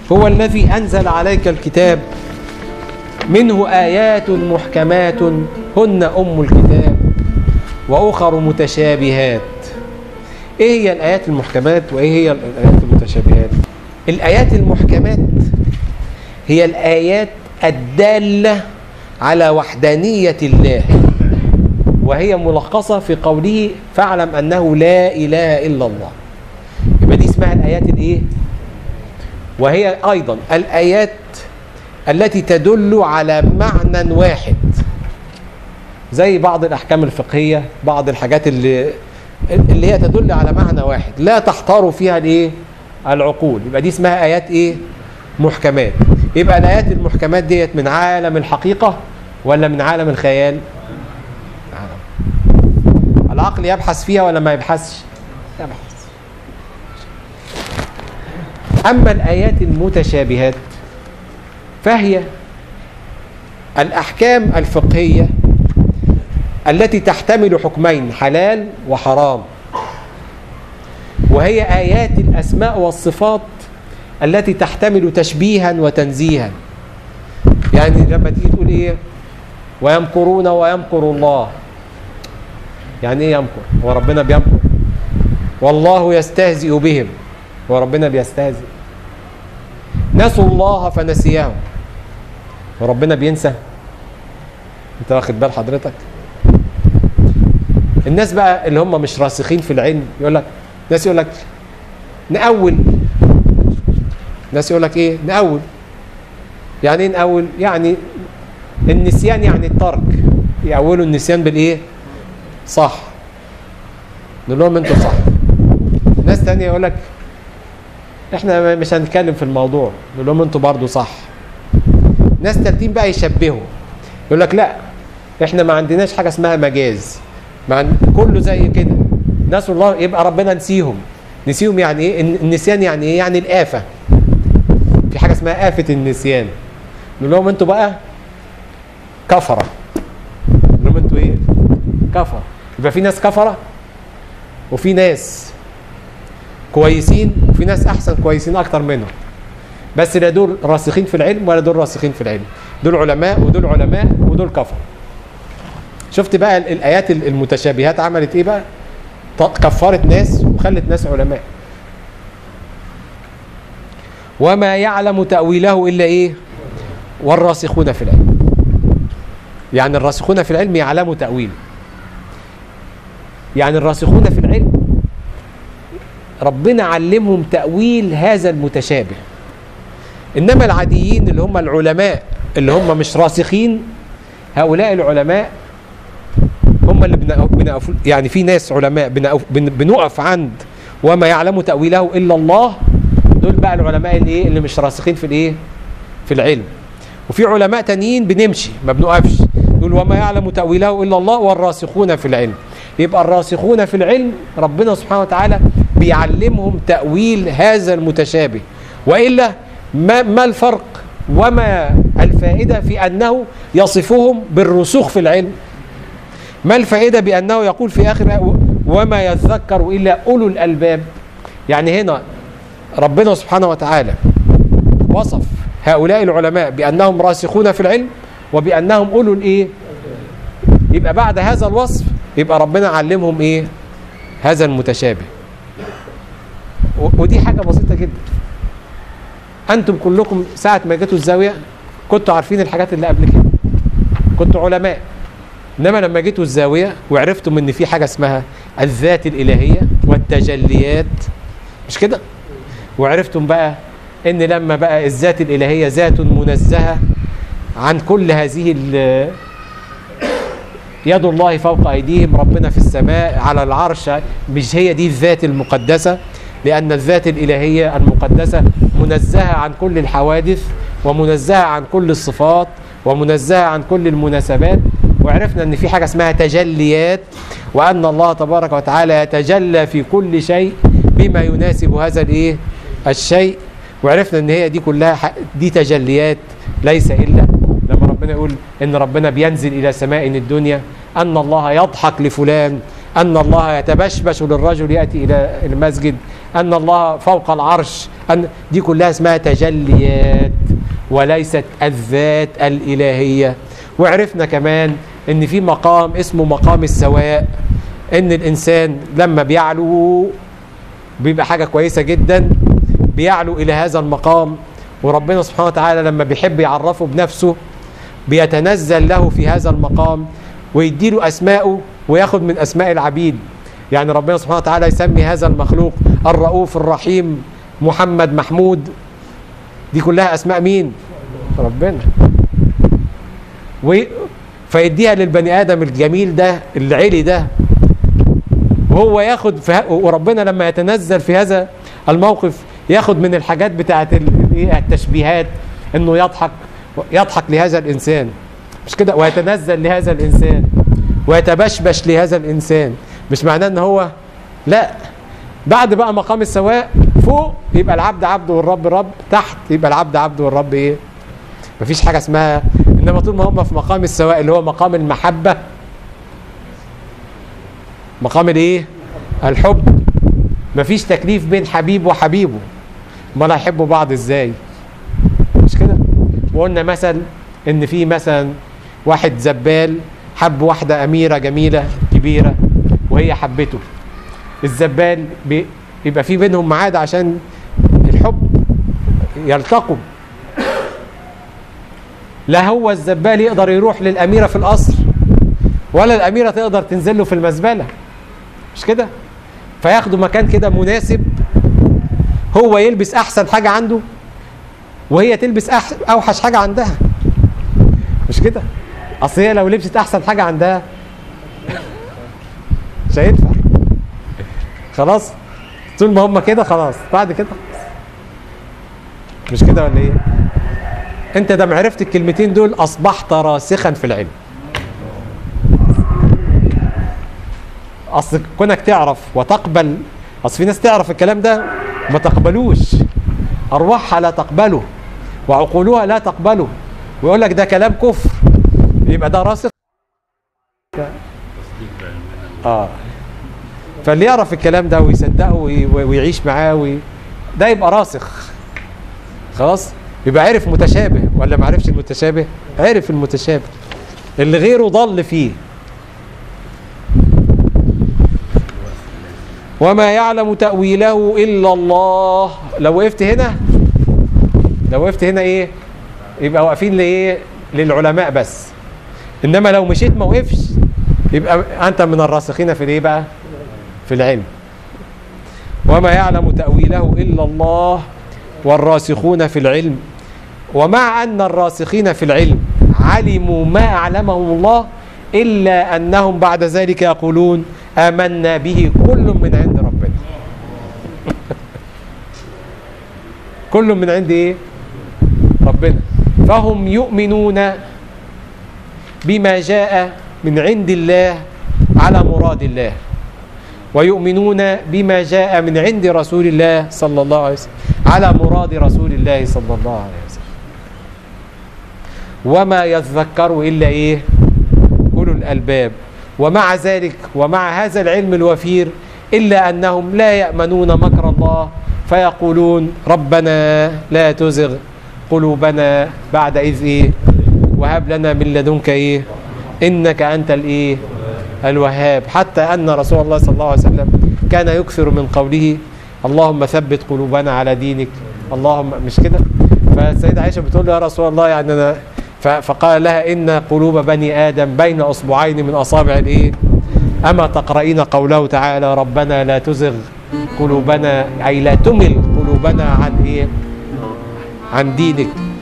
هو الذي أنزل عليك الكتاب منه آيات محكمات هن أم الكتاب وأخر متشابهات إيه هي الآيات المحكمات وإيه هي الآيات المتشابهات الآيات المحكمات هي الآيات الدالة على وحدانية الله وهي ملخصة في قوله فاعلم أنه لا إله إلا الله يبقى دي اسمها الآيات الإيه؟ وهي أيضا الآيات التي تدل على معنى واحد زي بعض الأحكام الفقهية بعض الحاجات اللي اللي هي تدل على معنى واحد لا تحتار فيها الايه العقول يبقى دي اسمها ايات ايه محكمات يبقى الايات المحكمات ديت من عالم الحقيقه ولا من عالم الخيال عالم. العقل يبحث فيها ولا ما يبحثش يبحث اما الايات المتشابهات فهي الاحكام الفقهيه التي تحتمل حكمين حلال وحرام وهي آيات الأسماء والصفات التي تحتمل تشبيها وتنزيها يعني لما تيجي تقول إيه ويمكرون ويمكر الله يعني إيه يمكر هو ربنا بيمكر والله يستهزئ بهم وربنا بيستهزئ نسوا الله فنسيهم وربنا بينسى انت واخد بال حضرتك الناس بقى اللي هم مش راسخين في العلم يقول لك ناس يقول لك نأول ناس يقول لك ايه نأول يعني ايه نأول يعني النسيان يعني الترك يأولوا النسيان بالايه صح نقول لهم انتوا صح ناس تانية يقول لك احنا مش هنتكلم في الموضوع نقول لهم انتوا برضو صح ناس تالتين بقى يشبهوا يقول لك لا احنا ما عندناش حاجه اسمها مجاز مع كله زي كده نسوا الله يبقى ربنا نسيهم نسيهم يعني ايه النسيان يعني ايه يعني الآفة في حاجة اسمها آفة النسيان نقول لهم انتوا بقى كفرة نقول لهم انتوا ايه كفرة يبقى في ناس كفرة وفي ناس كويسين وفي ناس احسن كويسين اكتر منهم بس لا دول راسخين في العلم ولا دول راسخين في العلم دول علماء ودول علماء ودول كفر شفت بقى الايات المتشابهات عملت ايه بقى كفرت ناس وخلت ناس علماء وما يعلم تأويله إلا إيه والراسخون في العلم يعني الراسخون في العلم يعلموا تأويله يعني الراسخون في العلم ربنا علمهم تأويل هذا المتشابه إنما العاديين اللي هم العلماء اللي هم مش راسخين هؤلاء العلماء هم اللي بنقف يعني في ناس علماء بنقف عند وما يعلم تأويله إلا الله دول بقى العلماء الايه اللي مش راسخين في الايه في العلم وفي علماء تانيين بنمشي ما بنقفش دول وما يعلم تأويله إلا الله والراسخون في العلم يبقى الراسخون في العلم ربنا سبحانه وتعالى بيعلمهم تأويل هذا المتشابه وإلا ما, ما الفرق وما الفائدة في أنه يصفهم بالرسوخ في العلم ما الفائدة بأنه يقول في آخر وما يذكر إلا أولو الألباب يعني هنا ربنا سبحانه وتعالى وصف هؤلاء العلماء بأنهم راسخون في العلم وبأنهم أولو الإيه يبقى بعد هذا الوصف يبقى ربنا علمهم إيه هذا المتشابه ودي حاجة بسيطة جدا أنتم كلكم ساعة ما جيتوا الزاوية كنتوا عارفين الحاجات اللي قبل كده كنتوا علماء انما لما جيتوا الزاويه وعرفتم ان في حاجه اسمها الذات الالهيه والتجليات مش كده وعرفتم بقى ان لما بقى الذات الالهيه ذات منزهه عن كل هذه يد الله فوق ايديهم ربنا في السماء على العرش مش هي دي الذات المقدسه لان الذات الالهيه المقدسه منزهه عن كل الحوادث ومنزهه عن كل الصفات ومنزهه عن كل المناسبات وعرفنا ان في حاجه اسمها تجليات وان الله تبارك وتعالى يتجلى في كل شيء بما يناسب هذا الايه الشيء وعرفنا ان هي دي كلها دي تجليات ليس الا لما ربنا يقول ان ربنا بينزل الى سماء الدنيا ان الله يضحك لفلان ان الله يتبشبش للرجل ياتي الى المسجد ان الله فوق العرش ان دي كلها اسمها تجليات وليست الذات الالهيه وعرفنا كمان ان في مقام اسمه مقام السواء ان الانسان لما بيعلو بيبقى حاجه كويسه جدا بيعلو الى هذا المقام وربنا سبحانه وتعالى لما بيحب يعرفه بنفسه بيتنزل له في هذا المقام ويديله اسماءه وياخد من اسماء العبيد يعني ربنا سبحانه وتعالى يسمي هذا المخلوق الرؤوف الرحيم محمد محمود دي كلها اسماء مين ربنا و فيديها للبني ادم الجميل ده العلي ده وهو ياخد في ه... وربنا لما يتنزل في هذا الموقف ياخد من الحاجات بتاعت التشبيهات انه يضحك يضحك لهذا الانسان مش كده ويتنزل لهذا الانسان ويتبشبش لهذا الانسان مش معناه ان هو لا بعد بقى مقام السواء فوق يبقى العبد عبد والرب رب تحت يبقى العبد عبد والرب ايه مفيش حاجه اسمها انما طول ما هم في مقام السواء اللي هو مقام المحبه مقام الايه الحب مفيش تكليف بين حبيب وحبيبه امال هيحبوا بعض ازاي مش كده وقلنا مثل ان في مثلا واحد زبال حب واحده اميره جميله كبيره وهي حبته الزبال بيبقى في بينهم ميعاد عشان الحب يلتقوا لا هو الزبال يقدر يروح للاميره في القصر ولا الاميره تقدر تنزل له في المزبله مش كده فياخدوا مكان كده مناسب هو يلبس احسن حاجه عنده وهي تلبس أح... اوحش حاجه عندها مش كده اصل هي لو لبست احسن حاجه عندها مش هينفع خلاص طول ما هم كده خلاص بعد كده مش كده ولا ايه انت ده عرفت الكلمتين دول اصبحت راسخا في العلم اصل كونك تعرف وتقبل اصل في ناس تعرف الكلام ده ما تقبلوش ارواحها لا تقبله وعقولها لا تقبله ويقول لك ده كلام كفر يبقى ده راسخ اه فاللي يعرف الكلام ده ويصدقه ويعيش معاه وي... ده يبقى راسخ خلاص يبقى عرف متشابه ولا ما عرفش المتشابه عرف المتشابه اللي غيره ضل فيه وما يعلم تأويله إلا الله لو وقفت هنا لو وقفت هنا إيه يبقى واقفين لإيه للعلماء بس إنما لو مشيت ما وقفش يبقى أنت من الراسخين في الإيه بقى في العلم وما يعلم تأويله إلا الله والراسخون في العلم ومع أن الراسخين في العلم علموا ما أعلمهم الله إلا أنهم بعد ذلك يقولون آمنا به كل من عند ربنا كل من عند إيه ربنا فهم يؤمنون بما جاء من عند الله على مراد الله ويؤمنون بما جاء من عند رسول الله صلى الله عليه وسلم على مراد رسول الله صلى الله عليه وسلم وما يذكر إلا إيه أولو الألباب ومع ذلك ومع هذا العلم الوفير إلا أنهم لا يأمنون مكر الله فيقولون ربنا لا تزغ قلوبنا بعد إذ إيه وهب لنا من لدنك إيه إنك أنت الإيه الوهاب حتى أن رسول الله صلى الله عليه وسلم كان يكثر من قوله اللهم ثبت قلوبنا على دينك اللهم مش كده فالسيدة عائشة بتقول له يا رسول الله يعني أنا فقال لها إن قلوب بني آدم بين أصبعين من أصابع الإيه أما تقرأين قوله تعالى ربنا لا تزغ قلوبنا أي لا تمل قلوبنا عن إيه عن دينك